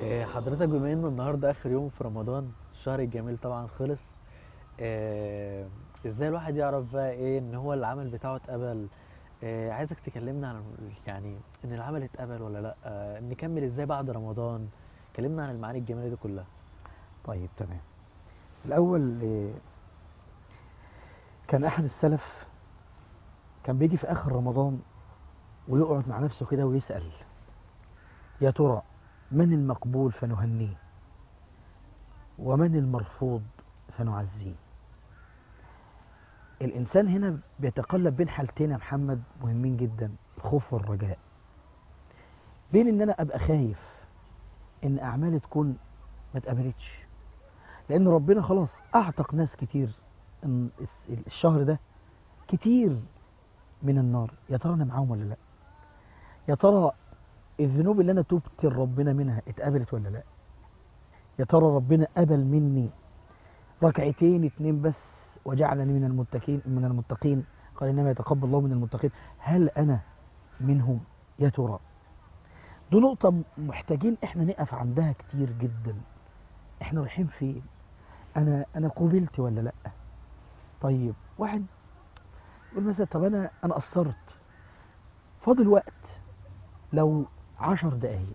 إيه، حضرتك بما انه النهارده اخر يوم في رمضان الشهر الجميل طبعا خلص إيه، ازاي الواحد يعرف بقى ايه ان هو العمل بتاعه اتقبل إيه، عايزك تكلمنا عن يعني ان العمل اتقبل ولا لا آه، نكمل ازاي بعد رمضان كلمنا عن المعاني الجميله دي كلها طيب تمام الأول آه، كان أحد السلف كان بيجي في آخر رمضان ويقعد مع نفسه كده ويسأل يا ترى من المقبول فنهنيه ومن المرفوض فنعزيه الإنسان هنا بيتقلب بين حالتين يا محمد مهمين جدا الخوف والرجاء بين إن أنا أبقى خايف إن أعمالي تكون ما اتقبلتش لأن ربنا خلاص أعتق ناس كتير إن الس- الشهر ده كتير من النار يا ترى أنا معاهم ولا لأ يا ترى الذنوب اللي أنا تبت لربنا منها اتقبلت ولا لأ يا ترى ربنا قبل مني ركعتين اتنين بس وجعلني من المتقين من المتقين قال انما يتقبل الله من المتقين هل انا منهم يا ترى دي نقطة محتاجين احنا نقف عندها كتير جدا احنا رايحين فين انا انا قبلت ولا لا طيب واحد يقول مثلا طب انا انا قصرت فاضل وقت لو عشر دقايق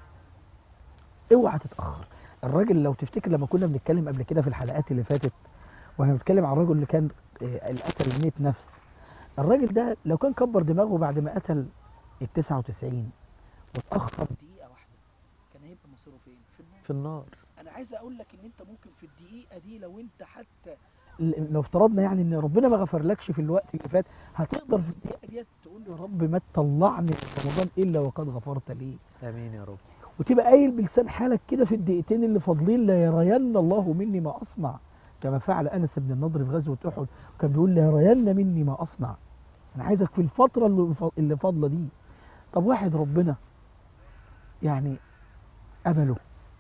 اوعى تتاخر الراجل لو تفتكر لما كنا بنتكلم قبل كده في الحلقات اللي فاتت واحنا بنتكلم عن الراجل اللي كان آه، اللي قتل 100 نفس الراجل ده لو كان كبر دماغه بعد ما قتل ال 99 واتاخر دقيقه واحده كان هيبقى مصيره فين؟ في النار في النار انا عايز اقول لك ان انت ممكن في الدقيقه دي لو انت حتى لو افترضنا يعني ان ربنا ما غفرلكش في الوقت اللي فات هتقدر في الدقيقه ديت تقول يا رب ما تطلعني من رمضان الا وقد غفرت لي امين يا رب وتبقى قايل بلسان حالك كده في الدقيقتين اللي فاضلين لا يرين الله مني ما اصنع كما فعل انس بن النضر في غزوه احد وكان بيقول لا يرين مني ما اصنع انا عايزك في الفتره اللي ف- اللي فاضله دي طب واحد ربنا يعني قبله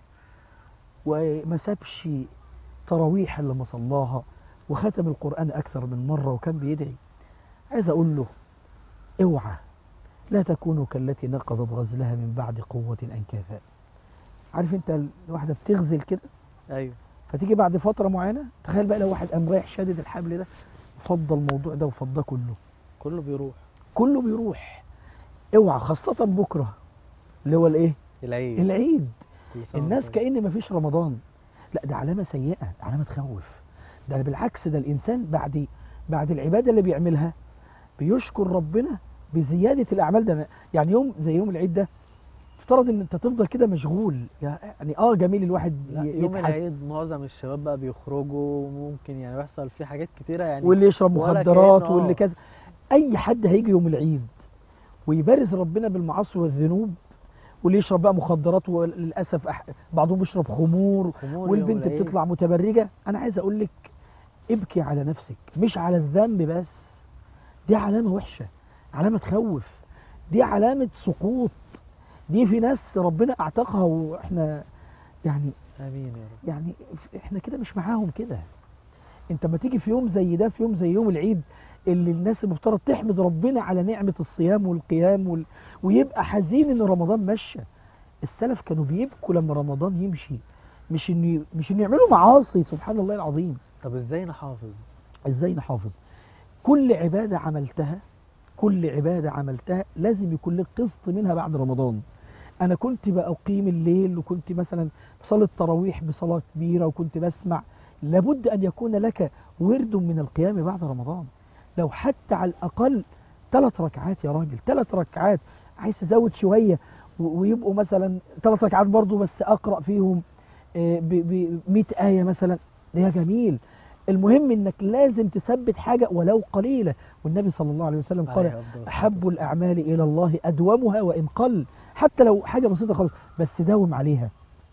وما سابش تراويح اللي ما صلاها وختم القرآن أكثر من مرة وكان بيدعي عايز أقول له اوعى لا تكونوا كالتي نقضت غزلها من بعد قوة أنكاثا عارف انت الواحدة بتغزل كده ايوه فتيجي بعد فترة معينة تخيل بقى لو واحد قام رايح شادد الحبل ده فضى الموضوع ده وفضاه كله كله بيروح كله بيروح اوعى خاصة بكرة اللي هو الايه العيد العيد كل سنة الناس وأنت طيب. كأن مفيش رمضان لا ده علامة سيئة علامة تخوف ده بالعكس ده الإنسان بعد بعد العبادة اللي بيعملها بيشكر ربنا بزيادة الأعمال ده أنا- يعني يوم زي يوم العيد ده افترض ان انت تفضل كده مشغول يعني اه جميل الواحد لا ي- يوم يضحك العيد معظم الشباب بقى بيخرجوا ممكن يعني بيحصل فيه حاجات كتيره يعني واللي يشرب ولا مخدرات كأنه- واللي آه. كذا اي حد هيجي يوم العيد ويبارز ربنا بالمعاصي والذنوب واللي يشرب بقى مخدرات وللاسف أح- بعضهم بيشرب خمور خمور يوم والبنت العيد. بتطلع متبرجه انا عايز اقول لك ابكي على نفسك مش على الذنب بس دي علامه وحشه علامه تخوف دي علامه سقوط دي في ناس ربنا اعتقها واحنا يعني امين يا رب يعني احنا كده مش معاهم كده انت ما تيجي في يوم زي ده في يوم زي يوم العيد اللي الناس المفترض تحمد ربنا على نعمة الصيام والقيام وال... ويبقى حزين ان رمضان مشى السلف كانوا بيبكوا لما رمضان يمشي مش ان مش ان يعملوا معاصي سبحان الله العظيم طب ازاي نحافظ ازاي نحافظ كل عبادة عملتها كل عبادة عملتها لازم يكون لك قسط منها بعد رمضان انا كنت بقيم الليل وكنت مثلا بصلي التراويح بصلاة كبيرة وكنت بسمع لابد ان يكون لك ورد من القيام بعد رمضان لو حتى على الاقل ثلاث ركعات يا راجل ثلاث ركعات عايز تزود شوية و- ويبقوا مثلا ثلاث ركعات برضو بس اقرأ فيهم ب 100 آية مثلا ده يا جميل المهم انك لازم تثبت حاجة ولو قليلة والنبي صلى الله عليه وسلم قال عليه أفضل الصلاة أحب والسلام. الأعمال إلى الله أدومها وإن قل حتى لو حاجة بسيطة خالص بس داوم عليها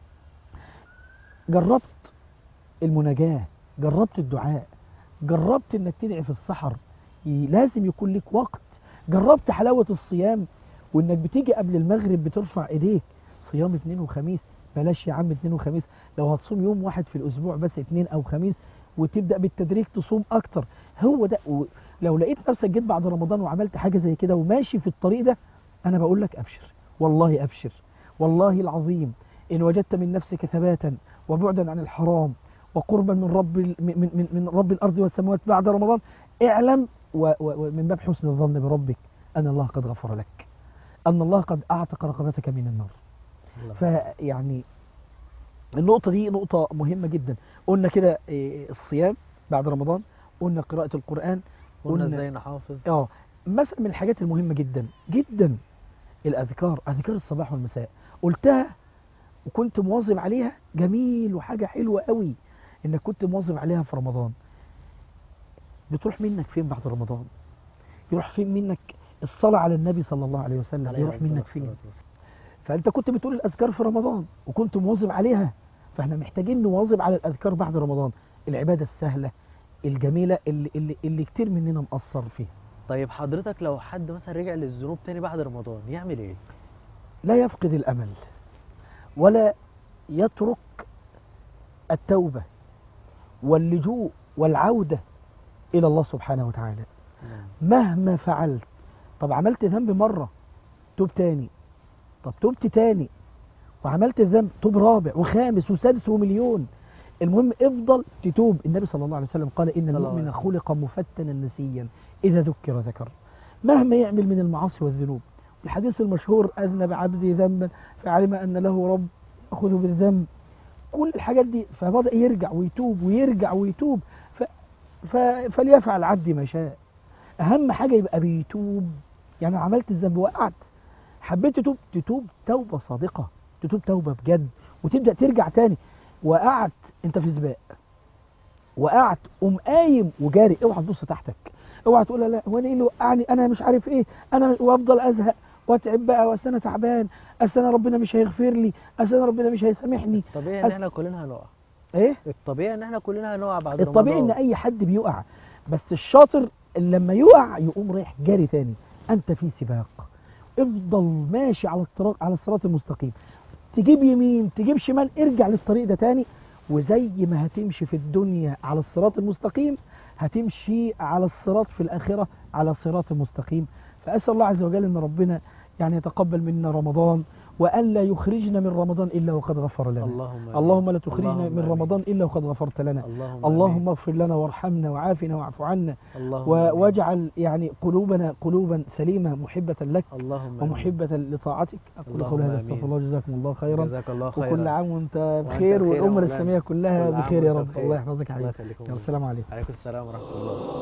جربت المناجاة جربت الدعاء جربت انك تدعي في السحر ي- لازم يكون لك وقت جربت حلاوة الصيام وانك بتيجي قبل المغرب بترفع ايديك صيام اثنين وخميس بلاش يا عم اثنين وخميس لو هتصوم يوم واحد في الاسبوع بس اثنين او خميس وتبدا بالتدريج تصوم اكتر هو ده و- لو لقيت نفسك جيت بعد رمضان وعملت حاجه زي كده وماشي في الطريق ده انا بقول لك ابشر والله ابشر والله العظيم إن وجدت من نفسك ثباتا وبعدا عن الحرام وقربا من رب ال- من من من رب الأرض والسماوات بعد رمضان اعلم و- و- ومن باب حسن الظن بربك أن الله قد غفر لك أن الله قد أعتق رقبتك من النار الله. فيعني النقطة دي نقطة مهمة جدا قلنا كده إيه، الصيام بعد رمضان قلنا قراءة القرآن قلنا قلنا- ازاي نحافظ اه مثلا من الحاجات المهمة جدا جدا الأذكار أذكار الصباح والمساء قلتها وكنت مواظب عليها جميل وحاجة حلوة قوي إنك كنت مواظب عليها في رمضان بتروح منك فين بعد رمضان يروح فين منك الصلاة على النبي صلى الله عليه وسلم عليه يروح أفضل منك الصلاة فين والسلام. فانت كنت بتقول الاذكار في رمضان وكنت مواظب عليها فاحنا محتاجين نواظب على الاذكار بعد رمضان العباده السهله الجميله اللي اللي, اللي كتير مننا مقصر فيها طيب حضرتك لو حد مثلا رجع للذنوب تاني بعد رمضان يعمل ايه لا يفقد الامل ولا يترك التوبه واللجوء والعوده الى الله سبحانه وتعالى مهما فعلت طب عملت ذنب مرة توب تاني طب توبت تاني وعملت الذنب توب رابع وخامس وسادس ومليون المهم افضل تتوب النبي صلى الله عليه وسلم قال إن صلى الله المؤمن عليه خلق مفتنا نسيا إذا ذكر ذكر مهما يعمل من المعاصي والذنوب الحديث المشهور أذنب عبدي ذنبا فعلم أن له رب يأخذ بالذنب كل الحاجات دي فبدأ يرجع ويتوب ويرجع ويتوب ف... ف... فليفعل عبدي ما شاء اهم حاجه يبقى بيتوب يعني عملت الذنب وقعت حبيت تتوب تتوب توبه صادقه تتوب توبه بجد وتبدا ترجع تاني وقعت انت في سباق وقعت قوم قايم وجاري اوعى تبص تحتك اوعى تقول لا لا هو انا ايه اللي وقعني انا مش عارف ايه انا وافضل ازهق واتعب بقى واصل انا تعبان اصل انا ربنا مش هيغفر لي اصل انا ربنا مش هيسامحني الطبيعي ان أس- احنا كلنا هنقع ايه الطبيعي ان احنا كلنا هنقع بعد الطبيعي ان رمضان اي حد بيقع بس الشاطر اللي لما يقع يقوم رايح جاري تاني انت في سباق افضل ماشي على الطريق على الصراط المستقيم تجيب يمين تجيب شمال ارجع للطريق ده تاني وزي ما هتمشي في الدنيا على الصراط المستقيم هتمشي على الصراط في الآخرة على صراط مستقيم فأسأل الله عز وجل أن ربنا يعني يتقبل منا رمضان وألا يخرجنا من رمضان إلا وقد غفر لنا اللهم آمين. اللهم لا تخرجنا اللهم من آمين. رمضان إلا وقد غفرت لنا اللهم اللهم آمين. اغفر لنا وارحمنا وعافنا واعف عنا اللهم و- آمين. واجعل يعني قلوبنا قلوبا سليمة محبة لك اللهم آمين. ومحبة لطاعتك أقول اللهم قولي هذا آمين. استغفر الله جزاكم الله خيرا جزاك الله خيرا وكل عام وانت وأنت بخير بخير يا والأمة مولانا. الإسلامية كلها كل عام بخير يا وأنت رب بخير. الله يحفظك يا الله حبيبي يخليكم يلا السلام عليكم عليكم السلام ورحمة الله